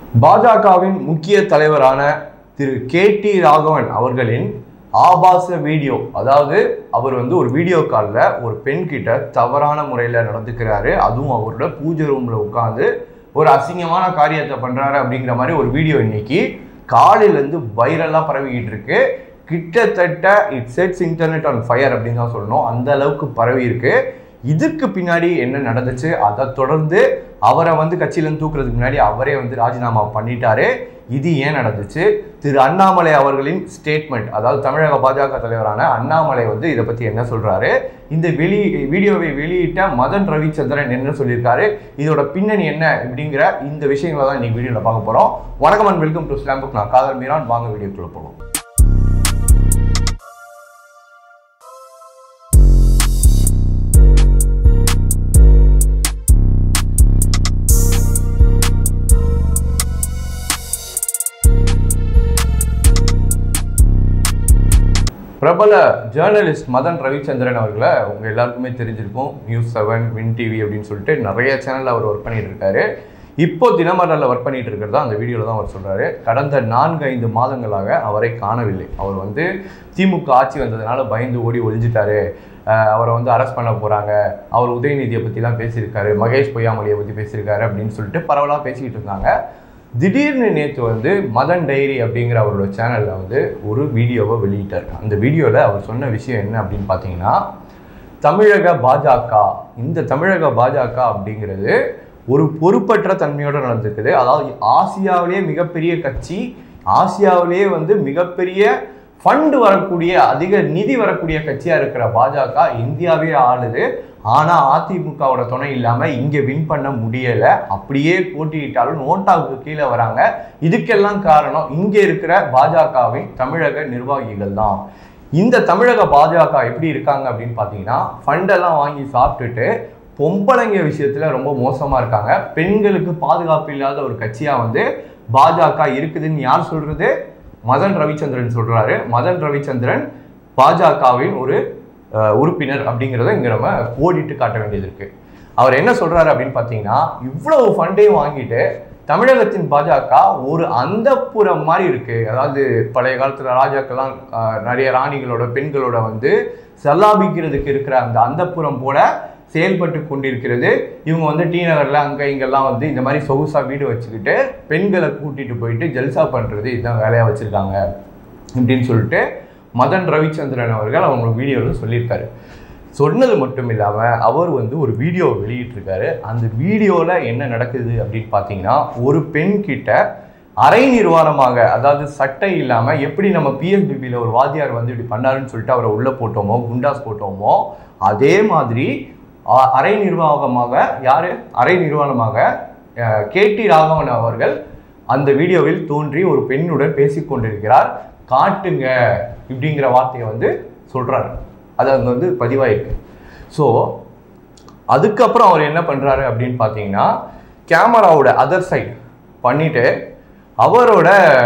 பாஜகவின் முக்கிய தலைவரான திரு கே டி ராகவன் அவர்களின் ஆபாச வீடியோ அதாவது அவர் வந்து ஒரு வீடியோ காலில் ஒரு பெண் கிட்ட தவறான முறையில் நடந்துக்கிறாரு அதுவும் அவரோட பூஜை ரூமில் உட்காந்து ஒரு அசிங்கமான காரியத்தை பண்ணுறாரு அப்படிங்கிற மாதிரி ஒரு வீடியோ இன்னைக்கு காலையிலேருந்து வைரலாக பரவிக்கிட்டு இருக்கு கிட்டத்தட்ட it sets internet on fire அப்படின்னு தான் சொல்லணும் அந்த அளவுக்கு பரவி இருக்கு இதுக்கு பின்னாடி என்ன நடந்துச்சு அதை தொடர்ந்து அவரை வந்து கட்சியிலேருந்து தூக்குறதுக்கு முன்னாடி அவரே வந்து ராஜினாமா பண்ணிட்டாரு இது ஏன் நடந்துச்சு திரு அண்ணாமலை அவர்களின் ஸ்டேட்மெண்ட் அதாவது தமிழக பாஜக தலைவரான அண்ணாமலை வந்து இதை பற்றி என்ன சொல்றாரு இந்த வெளி வீடியோவை வெளியிட்ட மதன் ரவிச்சந்திரன் என்ன சொல்லியிருக்காரு இதோட பின்னணி என்ன இப்படிங்கிற இந்த விஷயங்களை தான் இன்னைக்கு வீடியோவில் பார்க்க போகிறோம் வணக்கம் and welcome to slam book நான் காதல் மீரான் வாங்க வீடியோக்குள்ள போகலாம் பிரபல ஜேர்னலிஸ்ட் மதன் ரவிச்சந்திரன் அவர்களை உங்க எல்லாருக்குமே தெரிஞ்சிருக்கும் நியூஸ் செவன் வின் டிவி அப்படின்னு சொல்லிட்டு நிறைய சேனல்ல அவர் ஒர்க் பண்ணிட்டு இருக்காரு இப்போ தினமலரில் ஒர்க் பண்ணிட்டு இருக்கிறதா அந்த வீடியோவில் தான் அவர் சொல்றாரு கடந்த நான்கு ஐந்து மாதங்களாக அவரை காணவில்லை அவர் வந்து திமுக ஆட்சி வந்ததுனால பயந்து ஓடி ஒளிஞ்சிட்டாரு அஹ் அவரை வந்து அரெஸ்ட் பண்ண போறாங்க அவர் உதயநிதியை பற்றிலாம் பேசியிருக்காரு மகேஷ் பொய்யாமொழியை பற்றி பேசியிருக்காரு அப்படின்னு சொல்லிட்டு பரவலாக பேசிக்கிட்டு இருந்தாங்க திடீர்னு நேற்று வந்து மதன் டைரி அப்படிங்கிற அவரோட சேனலில் வந்து ஒரு வீடியோவை வெளியிட்டார் அந்த வீடியோவில் அவர் சொன்ன விஷயம் என்ன அப்படின்னு பார்த்தீங்கன்னா தமிழக பாஜக இந்த தமிழக பாஜக அப்படிங்கிறது ஒரு பொறுப்பற்ற தன்மையோட நடந்திருக்குது அதாவது ஆசியாவிலேயே மிகப்பெரிய கட்சி ஆசியாவிலேயே வந்து மிகப்பெரிய ஃபண்டு வரக்கூடிய அதிக நிதி வரக்கூடிய கட்சியா இருக்கிற பாஜக இந்தியாவே ஆளுது ஆனா அதிமுகவோட துணை இல்லாம இங்க வின் பண்ண முடியல அப்படியே போட்டியிட்டாலும் நோட்டாவுக்கு கீழே வராங்க இதுக்கெல்லாம் காரணம் இங்க இருக்கிற பாஜகவின் தமிழக நிர்வாகிகள் தான் இந்த தமிழக பாஜக எப்படி இருக்காங்க அப்படின்னு பார்த்தீங்கன்னா ஃபண்டெல்லாம் வாங்கி சாப்பிட்டுட்டு பொம்பளைங்க விஷயத்துல ரொம்ப மோசமா இருக்காங்க பெண்களுக்கு பாதுகாப்பு இல்லாத ஒரு கட்சியா வந்து பாஜக இருக்குதுன்னு யார் சொல்றது மதன் ரவிச்சந்திரன் சொல்றாரு மதன் ரவிச்சந்திரன் பாஜகவின் ஒரு அஹ், உறுப்பினர் அப்படிங்கிறத இங்க நம்ம கோடிட்டு காட்ட வேண்டியது இருக்கு அவர் என்ன சொல்றாரு அப்படின்னு பார்த்தீங்கன்னா இவ்வளவு ஃபண்டையும் வாங்கிட்டு தமிழகத்தின் பாஜக ஒரு அந்தப்புறம் மாதிரி இருக்கு அதாவது பழைய காலத்துல ராஜாக்கெல்லாம் அஹ், நிறைய ராணிகளோட பெண்களோட வந்து செல்லாபிக்கிறதுக்கு இருக்கிற அந்த அந்தப்புறம் போல செயல்பட்டு கொண்டிருக்கிறது இவங்க வந்து டி நகர்ல அங்க இங்கெல்லாம் வந்து இந்த மாதிரி சொகுசா வீடு வச்சுக்கிட்டு பெண்களை கூட்டிட்டு போயிட்டு ஜல்சா பண்றது இதுதான் வேலையா வச்சிருக்காங்க இப்படின்னு சொல்லிட்டு மதன் ரவிச்சந்திரன் அவர்கள் அவங்க வீடியோவில் சொல்லியிருக்காரு சொன்னது மட்டும் இல்லாமல் அவர் வந்து ஒரு வீடியோ வெளியிட்டிருக்காரு அந்த வீடியோவில் என்ன நடக்குது அப்படின்னு பார்த்தீங்கன்னா ஒரு பெண் கிட்ட அரை நிர்வாணமாக அதாவது சட்டை இல்லாமல் எப்படி நம்ம பிஎஸ்பிபியில் ஒரு வாத்தியார் வந்து இப்படி பண்ணாருன்னு சொல்லிட்டு அவரை உள்ளே போட்டோமோ குண்டாஸ் போட்டோமோ அதே மாதிரி அ- அரை நிர்வாகமாக யாரு அரை நிர்வாணமாக கேடி ராகவன் அவர்கள் அந்த வீடியோவில் தோன்றி ஒரு பெண்ணுடன் பேசிக் கொண்டிருக்கிறார் காட்டுங்க இப்படிங்கிற வார்த்தையை வந்து சொல்றாரு அது அங்க வந்து பதிவாயிருக்கு ஸோ அதுக்கப்புறம் அவர் என்ன பண்றாரு அப்படின்னு பார்த்தீங்கன்னா கேமராவோட அதர் சைடு பண்ணிட்டு அவரோட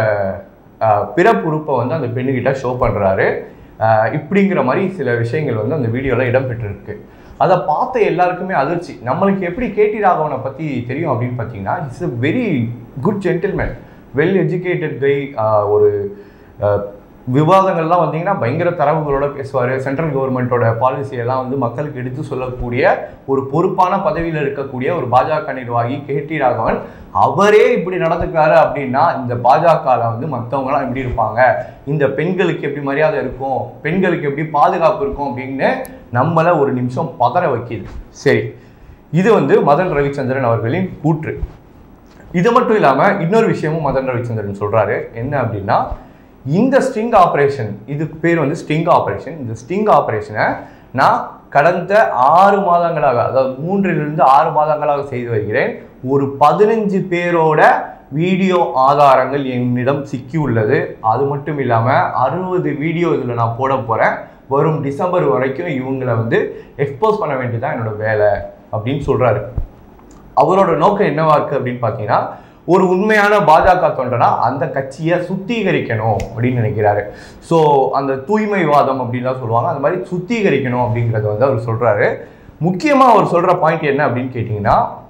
அஹ், பிறப்புறுப்பை வந்து அந்த பெண்ணுகிட்ட ஷோ பண்றாரு அஹ், இப்படிங்கிற மாதிரி சில விஷயங்கள் வந்து அந்த வீடியோவில் இடம்பெற்றிருக்கு அதை பார்த்த எல்லாருக்குமே அதிர்ச்சி நம்மளுக்கு எப்படி கேடி ராகவனை பற்றி தெரியும் அப்படின்னு பார்த்தீங்கன்னா it's a very good gentleman well educated guy ஒரு அஹ், விவாதங்கள்லாம் வந்தீங்கன்னா பயங்கர தரவுகளோட பேசுவார் சென்ட்ரல் கவர்மெண்ட்டோட பாலிசியெல்லாம் வந்து மக்களுக்கு எடுத்து சொல்லக்கூடிய ஒரு பொறுப்பான பதவியில் இருக்கக்கூடிய ஒரு பாஜக நிர்வாகி கே டி ராகவன் அவரே இப்படி நடந்துக்கிறாரு அப்படின்னா இந்த பாஜகவில் வந்து மற்றவங்களாம் எப்படி இருப்பாங்க இந்த பெண்களுக்கு எப்படி மரியாதை இருக்கும் பெண்களுக்கு எப்படி பாதுகாப்பு இருக்கும் அப்படின்னு நம்மளை ஒரு நிமிஷம் பதற வைக்கிது சரி இது வந்து மதன் ரவிச்சந்திரன் அவர்களின் கூற்று இது மட்டும் இல்லாமல் இன்னொரு விஷயமும் மதன் ரவிச்சந்திரன் சொல்றாரு என்ன அப்படின்னா இந்த ஸ்ட்ரிங் ஆப்ரேஷன் இதுக்கு பேர் வந்து ஸ்ட்ரிங் ஆப்ரேஷன் இந்த ஸ்ட்ரிங் ஆப்ரேஷனை நான் கடந்த ஆறு மாதங்களாக அதாவது மூன்றிலிருந்து ஆறு மாதங்களாக செய்து வருகிறேன் ஒரு பதினஞ்சு பேரோட வீடியோ ஆதாரங்கள் என்னிடம் சிக்கி உள்ளது அது மட்டும் இல்லாமல் அறுபது வீடியோ இதில் நான் போட போகிறேன் வரும் டிசம்பர் வரைக்கும் இவங்களை வந்து எக்ஸ்போஸ் பண்ண வேண்டியதான் என்னோட வேலை அப்படின்னு சொல்கிறாரு அவரோட நோக்கம் என்னவா இருக்கு அப்படின்னு பார்த்தீங்கன்னா ஒரு உண்மையான பாஜக தொண்டனா அந்த கட்சியை சுத்திகரிக்கணும் அப்படின்னு நினைக்கிறாரு ஸோ அந்த தூய்மைவாதம் அப்படின்லாம் சொல்லுவாங்க அந்த மாதிரி சுத்திகரிக்கணும் அப்படிங்கிறத வந்து அவர் சொல்றாரு முக்கியமாக அவர் சொல்ற பாயிண்ட் என்ன அப்படின்னு கேட்டிங்கன்னா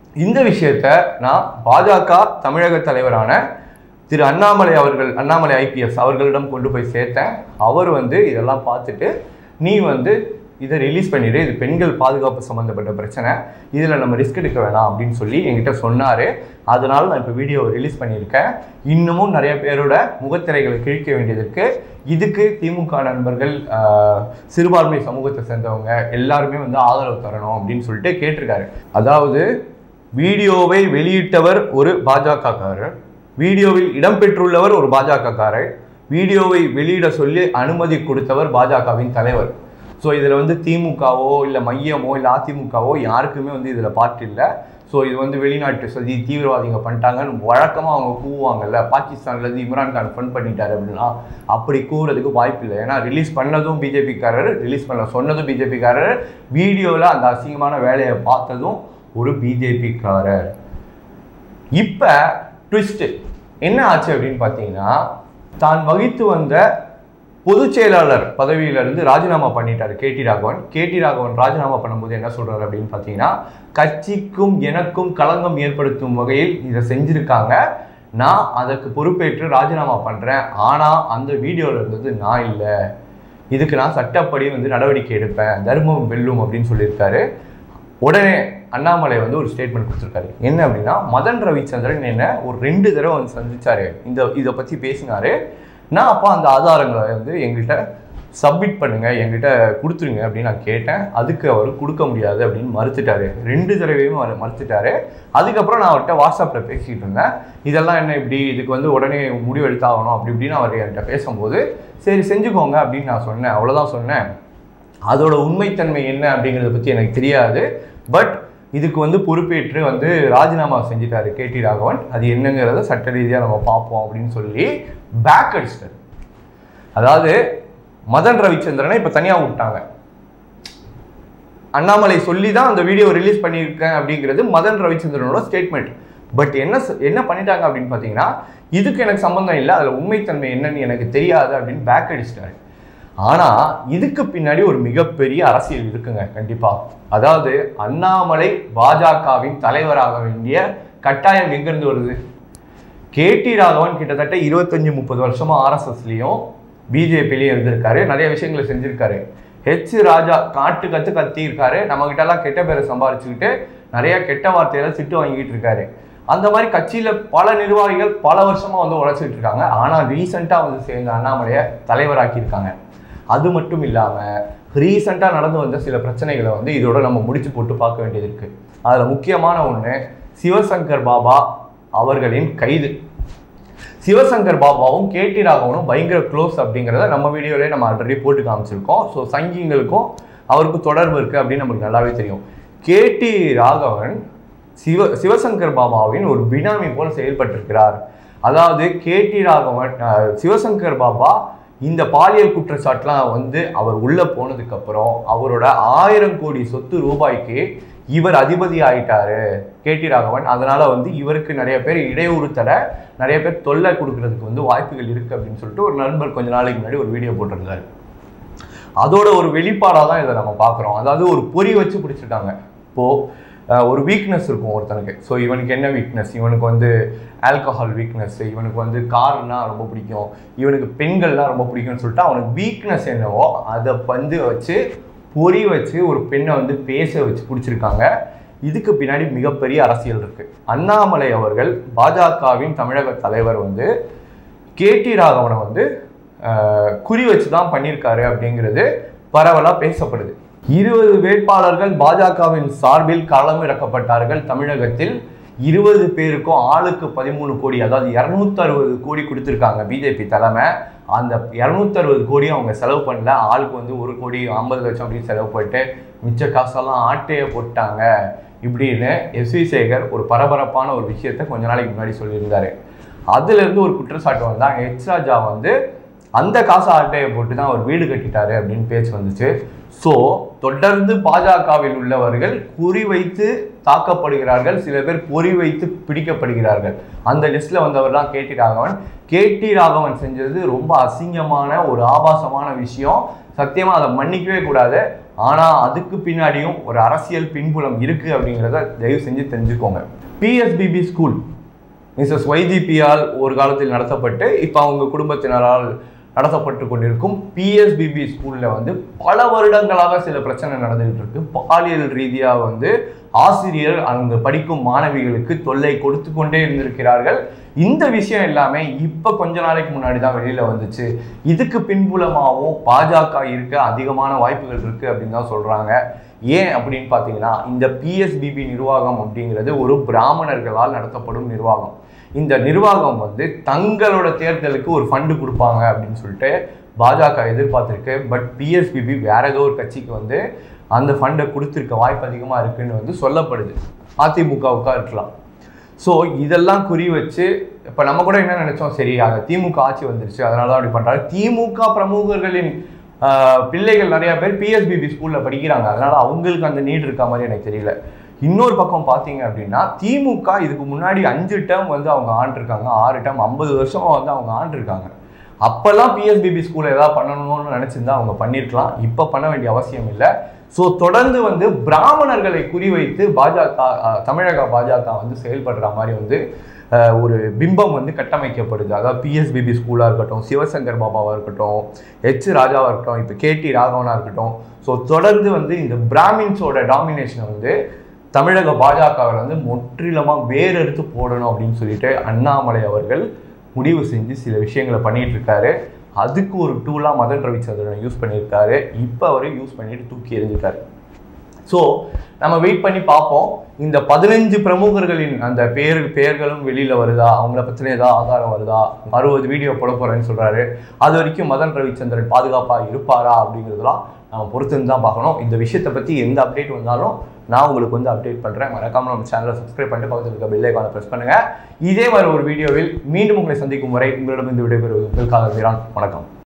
இந்த விஷயத்த நான் பாஜக தமிழக தலைவரான திரு அண்ணாமலை அவர்கள் அண்ணாமலை ஐபிஎஸ் அவர்களிடம் கொண்டு போய் சேர்த்தேன் அவர் வந்து இதெல்லாம் பார்த்துட்டு நீ வந்து இதை ரிலீஸ் பண்ணிடு இது பெண்கள் பாதுகாப்பு சம்மந்தப்பட்ட பிரச்சனை இதில் நம்ம ரிஸ்க் எடுக்க வேணாம் அப்படின்னு சொல்லி என்கிட்ட சொன்னார் அதனால நான் இப்போ வீடியோவை ரிலீஸ் பண்ணியிருக்கேன் இன்னமும் நிறைய பேரோட முகத்திரைகளை கிழிக்க வேண்டியது இருக்கு இதுக்கு திமுக நண்பர்கள் ஆஹ், சிறுபான்மை சமூகத்தை சேர்ந்தவங்க எல்லாருமே வந்து ஆதரவு தரணும் அப்படின்னு சொல்லிட்டு கேட்டிருக்காரு அதாவது வீடியோவை வெளியிட்டவர் ஒரு பாஜகக்காரர் வீடியோவில் இடம்பெற்றுள்ளவர் ஒரு பாஜகக்காரர் வீடியோவை வெளியிட சொல்லி அனுமதி கொடுத்தவர் பாஜகவின் தலைவர் ஸோ இதில் வந்து திமுகவோ இல்லை மையமோ இல்லை அதிமுகவோ யாருக்குமே வந்து இதில் பார்ட் இல்லை ஸோ இது வந்து வெளிநாட்டு சதி தீவிரவாதிங்க பண்ணிட்டாங்கன்னு வழக்கமாக அவங்க கூவாங்கல்ல பாகிஸ்தான்லேருந்து இம்ரான் கான் ஃபன் பண்ணிட்டாரு அப்படின்னா அப்படி கூறதுக்கு வாய்ப்பு இல்லை ஏன்னா ரிலீஸ் பண்ணதும் பிஜேபிக்காரர் ரிலீஸ் பண்ண சொன்னதும் பிஜேபிக்காரர் வீடியோவில் அந்த அசிங்கமான வேலையை பார்த்ததும் ஒரு பிஜேபிக்காரர் இப்போ ட்விஸ்ட்டு என்ன ஆச்சு அப்படின்னு பார்த்தீங்கன்னா தான் வகித்து வந்த பொதுச் செயலாளர் பதவியிலிருந்து ராஜினாமா பண்ணிட்டாரு கேடி ராகவன் கேடி ராகவன் ராஜினாமா பண்ணும்போது என்ன சொல்றாரு அப்படின்னு பார்த்தீங்கன்னா கட்சிக்கும் எனக்கும் களங்கம் ஏற்படுத்தும் வகையில் இதை செஞ்சிருக்காங்க நான் அதற்கு பொறுப்பேற்று ராஜினாமா பண்றேன் ஆனா அந்த வீடியோல இருந்தது நான் இல்லை இதுக்கு நான் சட்டப்படி வந்து நடவடிக்கை எடுப்பேன் தர்மம் வெல்லும் அப்படின்னு சொல்லியிருக்காரு உடனே அண்ணாமலை வந்து ஒரு ஸ்டேட்மெண்ட் கொடுத்துருக்காரு என்ன அப்படின்னா மதன் ரவிச்சந்திரன் என்ன ஒரு ரெண்டு தடவை வந்து சந்திச்சாரு இந்த இதை பற்றி பேசினாரு நான் அப்போ அந்த ஆதாரங்களை வந்து எங்கள்கிட்ட சப்மிட் பண்ணுங்க என்கிட்ட கொடுத்துருங்க அப்படின்னு நான் கேட்டேன் அதுக்கு அவர் கொடுக்க முடியாது அப்படின்னு மறுத்துட்டாரு ரெண்டு தடவையும் அவர் மறுத்துட்டாரு அதுக்கப்புறம் நான் அவர்கிட்ட வாட்ஸ்அப்பில் பேசிக்கிட்டு இருந்தேன் இதெல்லாம் என்ன இப்படி இதுக்கு வந்து உடனே முடிவு எடுத்தாகணும் அப்படி இப்படின்னு அவர் என்கிட்ட பேசும்போது சரி செஞ்சுக்கோங்க அப்படின்னு நான் சொன்னேன் அவ்வளோதான் சொன்னேன் அதோட உண்மைத்தன்மை என்ன அப்படிங்கிறத பற்றி எனக்கு தெரியாது பட் இதுக்கு வந்து பொறுப்பேற்று வந்து ராஜினாமா செஞ்சிட்டாரு கேடி ராகவன் அது என்னங்கிறத சட்ட ரீதியாக நம்ம பார்ப்போம் அப்படின்னு சொல்லி பேக் அடிச்சிட்டாரு அதாவது மதன் ரவிச்சந்திரனை இப்போ தனியாக விட்டாங்க அண்ணாமலை சொல்லி தான் அந்த வீடியோ ரிலீஸ் பண்ணியிருக்கேன் அப்படிங்கிறது மதன் ரவிச்சந்திரனோட ஸ்டேட்மெண்ட் பட் என்ன ச- என்ன பண்ணிட்டாங்க அப்படின்னு பார்த்தீங்கன்னா இதுக்கு எனக்கு சம்மந்தம் இல்லை அதில் உண்மைத்தன்மை என்னன்னு எனக்கு தெரியாது அப்படின்னு பேக் அடிச்சிட்டாரு ஆனால் இதுக்கு பின்னாடி ஒரு மிகப்பெரிய அரசியல் இருக்குங்க கண்டிப்பாக அதாவது அண்ணாமலை பாஜகவின் தலைவராக வேண்டிய கட்டாயம் எங்கேருந்து வருது கேடி ராகவன் கிட்டத்தட்ட இருபத்தஞ்சு முப்பது வருஷமா ஆர்எஸ்எஸ்லையும் பிஜேபிலையும் இருந்திருக்காரு நிறைய விஷயங்களை செஞ்சிருக்காரு ஹெச் ராஜா காட்டு கத்து கத்தி இருக்காரு நம்ம கிட்ட எல்லாம் கெட்ட பேரை சம்பாரிச்சுக்கிட்டு நிறைய கெட்ட வார்த்தையில திட்டு வாங்கிட்டு இருக்காரு அந்த மாதிரி கட்சியில பல நிர்வாகிகள் பல வருஷமா வந்து உழைச்சிட்டு இருக்காங்க ஆனா ரீசெண்டா வந்து சேர்ந்த அண்ணாமலையை தலைவராக்கி இருக்காங்க அது மட்டும் இல்லாம ரீசெண்டா நடந்து வந்த சில பிரச்சனைகளை வந்து இதோட நம்ம முடிச்சு போட்டு பார்க்க வேண்டியது இருக்கு அதுல முக்கியமான ஒண்ணு சிவசங்கர் பாபா அவர்களின் கைது சிவசங்கர் பாபாவும் கேடி ராகவனும் பயங்கர க்ளோஸ் அப்படிங்கிறத நம்ம வீடியோலேயே நம்ம ஆல்ரெடி போட்டு காமிச்சிருக்கோம் ஸோ சங்கிங்களுக்கும் அவருக்கும் தொடர்பு இருக்குது அப்படின்னு நமக்கு நல்லாவே தெரியும் கேடி ராகவன் சிவ சிவசங்கர் பாபாவின் ஒரு பினாமி போல் செயல்பட்டிருக்கிறார் அதாவது கேடி ராகவன் அஹ், சிவசங்கர் பாபா இந்த பாலியல் குற்றச்சாட்டுலாம் வந்து அவர் உள்ள போனதுக்கு அப்புறம் அவரோட ஆயிரம் கோடி சொத்து ரூபாய்க்கு இவர் அதிபதி ஆயிட்டாரு கேடி ராகவன் அதனால வந்து இவருக்கு நிறைய பேர் இடையூறு தர நிறைய பேர் தொல்லை கொடுக்கறதுக்கு வந்து வாய்ப்புகள் இருக்கு அப்படின்னு சொல்லிட்டு ஒரு நண்பர் கொஞ்ச நாளைக்கு முன்னாடி ஒரு வீடியோ போட்டிருந்தாரு அதோட ஒரு வெளிப்பாடாக தான் இதை நம்ம பார்க்குறோம் அதாவது ஒரு பொறி வச்சு பிடிச்சிட்டாங்க இப்போ அஹ், ஒரு வீக்னஸ் இருக்கும் ஒருத்தனுக்கு ஸோ இவனுக்கு என்ன வீக்னஸ் இவனுக்கு வந்து ஆல்கஹால் வீக்னஸ் இவனுக்கு வந்து கார்னா ரொம்ப பிடிக்கும் இவனுக்கு பெண்கள்னா ரொம்ப பிடிக்கும்னு சொல்லிட்டு அவனுக்கு வீக்னஸ் என்னவோ அதை வந்து வச்சு பொறி வச்சு ஒரு பெண்ணை வந்து பேச வச்சு பிடிச்சிருக்காங்க இதுக்கு பின்னாடி மிகப்பெரிய அரசியல் இருக்கு அண்ணாமலை அவர்கள் பாஜகவின் தமிழக தலைவர் வந்து கேடி ராகவனை வந்து அஹ், குறி வச்சு தான் பண்ணியிருக்காரு அப்படிங்கிறது பரவலாக பேசப்படுது இருபது வேட்பாளர்கள் பாஜகவின் சார்பில் களமிறக்கப்பட்டார்கள் தமிழகத்தில் இருபது பேருக்கும் ஆளுக்கு பதிமூணு கோடி அதாவது இரநூத்தி அறுபது கோடி கொடுத்துருக்காங்க பிஜேபி தலைமை அந்த இரநூத்தி அறுபது கோடியும் அவங்க செலவு பண்ணல ஆளுக்கு வந்து ஒரு கோடி ஐம்பது லட்சம் அப்படின்னு செலவு போட்டு மிச்ச காசெல்லாம் ஆட்டையை போட்டாங்க இப்படின்னு எஸ் வி சேகர் ஒரு பரபரப்பான ஒரு விஷயத்த கொஞ்ச நாளைக்கு முன்னாடி சொல்லியிருந்தாரு அதுல இருந்து ஒரு குற்றச்சாட்டு வந்தா எச் ராஜா வந்து அந்த காசு ஆட்டையை போட்டு தான் அவர் வீடு கட்டிட்டாரு அப்படின்னு பேச்சு வந்துச்சு ஸோ தொடர்ந்து பாஜகவில் உள்ளவர்கள் குறி வைத்து தாக்கப்படுகிறார்கள் சில பேர் பொறி வைத்து பிடிக்கப்படுகிறார்கள் அந்த லிஸ்ட்ல வந்தவர் தான் கேடி ராகவன் கேடி ராகவன் செஞ்சது ரொம்ப அசிங்கமான ஒரு ஆபாசமான விஷயம் சத்தியமா அதை மன்னிக்கவே கூடாது ஆனால் அதுக்கு பின்னாடியும் ஒரு அரசியல் பின்புலம் இருக்குது அப்படிங்கிறத தயவு செஞ்சு தெரிஞ்சுக்கோங்க பிஎஸ்பிபி ஸ்கூல் மிஸ்ஸஸ் ஒய்ஜிபியால் ஒரு காலத்தில் நடத்தப்பட்டு இப்போ அவங்க குடும்பத்தினரால் நடத்தப்பட்டு கொண்டிருக்கும் பிஎஸ்பிபி ஸ்கூலில் வந்து பல வருடங்களாக சில பிரச்சனை நடந்துகிட்டு இருக்கு பாலியல் ரீதியாக வந்து ஆசிரியர் அங்கு படிக்கும் மாணவிகளுக்கு தொல்லை கொடுத்து கொண்டே இருந்திருக்கிறார்கள் இந்த விஷயம் எல்லாமே இப்போ கொஞ்ச நாளைக்கு முன்னாடி தான் வெளியில் வந்துச்சு இதுக்கு பின்புலமாகவும் பாஜக இருக்க அதிகமான வாய்ப்புகள் இருக்குது அப்படின்னு தான் சொல்கிறாங்க ஏன் அப்படின்னு பார்த்தீங்கன்னா இந்த பிஎஸ்பிபி நிர்வாகம் அப்படிங்கிறது ஒரு பிராமணர்களால் நடத்தப்படும் நிர்வாகம் இந்த நிர்வாகம் வந்து தங்களோட தேர்தலுக்கு ஒரு ஃபண்டு கொடுப்பாங்க அப்படின்னு சொல்லிட்டு பாஜக எதிர்பார்த்திருக்கு பட் பிஎஸ்பிபி வேற ஏதோ ஒரு கட்சிக்கு வந்து அந்த ஃபண்டை கொடுத்துருக்க வாய்ப்பு அதிகமாக இருக்குன்னு வந்து சொல்லப்படுது அதிமுகவுக்கா இருக்கலாம் ஸோ இதெல்லாம் குறி வச்சு இப்போ நம்ம கூட என்ன நினைச்சோம் சரி அங்கே திமுக ஆட்சி வந்துருச்சு அதனால தான் அப்படி பண்ணுறாங்க திமுக பிரமுகர்களின் ஆஹ், பிள்ளைகள் நிறைய பேர் பிஎஸ்பிபி ஸ்கூலில் படிக்கிறாங்க அதனால அவங்களுக்கு அந்த நீட் இருக்க மாதிரி எனக்கு தெரியல இன்னொரு பக்கம் பார்த்தீங்க அப்படின்னா திமுக இதுக்கு முன்னாடி அஞ்சு டேர்ம் வந்து அவங்க ஆண்டிருக்காங்க ஆறு டேர்ம் ஐம்பது வருஷம் வந்து அவங்க ஆண்டிருக்காங்க அப்போல்லாம் பிஎஸ்பிபி ஸ்கூலில் ஏதாவது பண்ணணும்னு நினச்சிருந்தா அவங்க பண்ணியிருக்கலாம் இப்போ பண்ண வேண்டிய அவசியம் இல்லை ஸோ தொடர்ந்து வந்து பிராமணர்களை குறிவைத்து பாஜக அஹ், தமிழக பாஜக வந்து செயல்படுற மாதிரி வந்து அஹ், ஒரு பிம்பம் வந்து கட்டமைக்கப்படுது அதாவது பிஎஸ்பிபி ஸ்கூலாக இருக்கட்டும் சிவசங்கர் பாபாவாக இருக்கட்டும் எச் ராஜாவாக இருக்கட்டும் இப்போ கேடி ராகவனாக இருக்கட்டும் ஸோ தொடர்ந்து வந்து இந்த பிராமின்ஸோட டாமினேஷனை வந்து தமிழக பாஜகவில் வந்து முற்றிலுமாக வேறெடுத்து போடணும் அப்படின்னு சொல்லிட்டு அண்ணாமலை அவர்கள் முடிவு செஞ்சு சில விஷயங்களை பண்ணிட்டு இருக்காரு அதுக்கு ஒரு டூலாக மதன் ரவிச்சந்திரனை யூஸ் பண்ணியிருக்காரு இப்போ அவரை யூஸ் பண்ணிட்டு தூக்கி எறிஞ்சிட்டாரு ஸோ நம்ம வெயிட் பண்ணி பார்ப்போம் இந்த பதினஞ்சு பிரமுகர்களின் அந்த பேர் பெயர்களும் வெளியில் வருதா அவங்கள பற்றின ஏதாவது ஆதாரம் வருதா அறுபது வீடியோ போட போகிறேன்னு சொல்கிறாரு அது வரைக்கும் மதன் ரவிச்சந்திரன் பாதுகாப்பாக இருப்பாரா அப்படிங்கிறதுலாம் நம்ம பொறுத்து தான் பார்க்கணும் இந்த விஷயத்தை பற்றி எந்த அப்டேட் வந்தாலும் நான் உங்களுக்கு வந்து அப்டேட் பண்ணுறேன் மறக்காம நம்ம சேனலை சப்ஸ்கிரைப் பண்ணிட்டு பக்கத்தில் இருக்க பெல் ஐக்கானை ப்ரெஸ் பண்ணுங்கள் இதே மாதிரி ஒரு வீடியோவில் மீண்டும் உங்களை சந்திக்கும் வரை உங்களிடமிருந்து விடைபெறுவது உங்களுக்காக வீரான் வணக்கம்